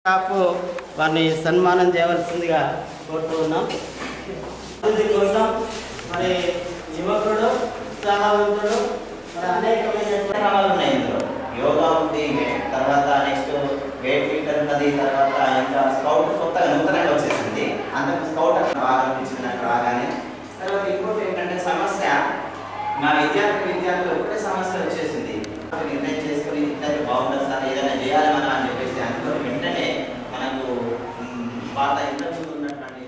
staff వారిని సన్మానం చేయవలసిందిగా కోరుతూ ఉన్నాం అభివృద్ధి కోసం మరి యువకుడు ఉత్సాహవంతుడు మరి అనేకమైన కార్యక్రమాలు ఉన్నాయి ఇందులో యోగా ఉంది తర్వాత నెక్స్ట్ వెయిట్ ఫిల్టర్ ఉన్నది తర్వాత ఇంకా స్కౌట్ కొత్తగా నూతనంగా వచ్చేసింది అందుకు స్కౌట్ అక్కడ బాగా అనిపించింది నాకు రాగానే తర్వాత ఇంకోటి ఏంటంటే సమస్య మా విద్యార్థి విద్యార్థులు ఒకటే సమస్య వచ్చేసింది నిర్ణయం చేసుకుని ఇట్లయితే బాగుంటుంది సార్ ఏదైనా చేయాలి మనం అని చెప్పేసి అందులో వెంటనే మనకు మ్, పాత ఇంట్లో ఉన్నటువంటి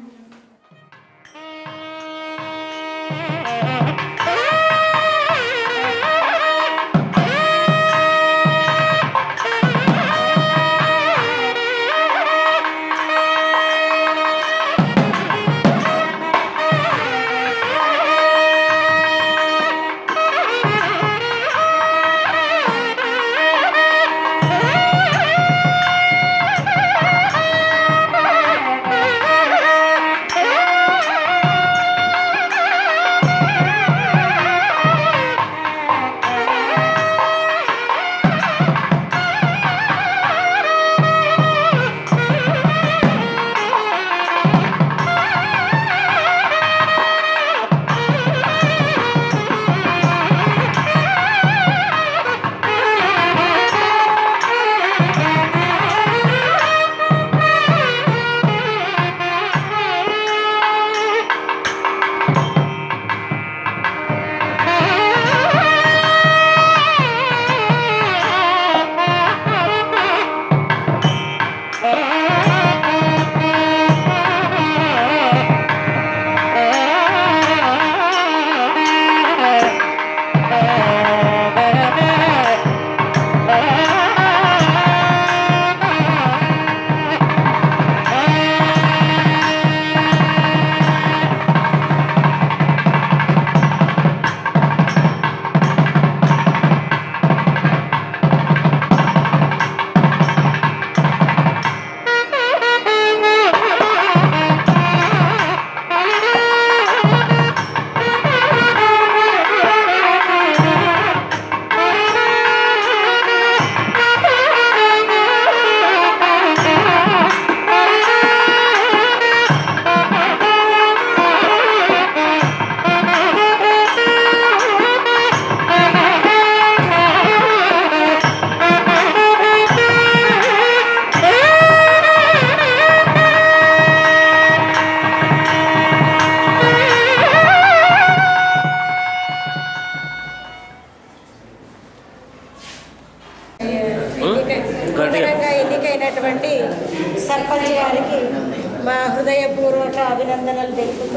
నూతనంగా ఎన్నికైనటువంటి సర్పంచ్ గారికి మా హృదయపూర్వక అభినందనలు తెలుపుతూ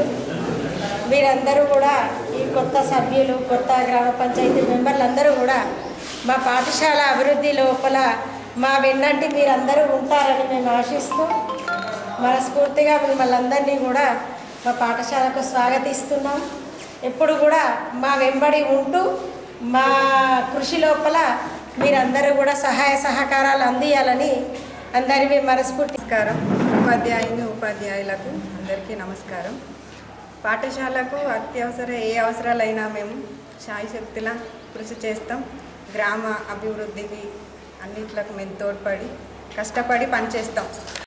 మీరందరూ కూడా ఈ కొత్త సభ్యులు కొత్త గ్రామ పంచాయతీ మెంబర్లు అందరూ కూడా మా పాఠశాల అభివృద్ధి లోపల మా వెన్నంటి మీరందరూ ఉంటారని మేము ఆశిస్తూ మనస్ఫూర్తిగా మిమ్మల్ని అందరినీ కూడా మా పాఠశాలకు స్వాగతిస్తున్నాం ఎప్పుడు కూడా మా వెంబడి ఉంటూ మా కృషి లోపల మీరందరూ కూడా సహాయ సహకారాలు అందియాలని అందరినీ మనస్ఫూర్తి నమస్కారం ఉపాధ్యాయుని ఉపాధ్యాయులకు అందరికీ నమస్కారం పాఠశాలకు అత్యవసర ఏ అవసరాలైనా మేము శాయశక్తిలా కృషి చేస్తాం గ్రామ అభివృద్ధికి అన్నిట్లకు మేము తోడ్పడి కష్టపడి పనిచేస్తాం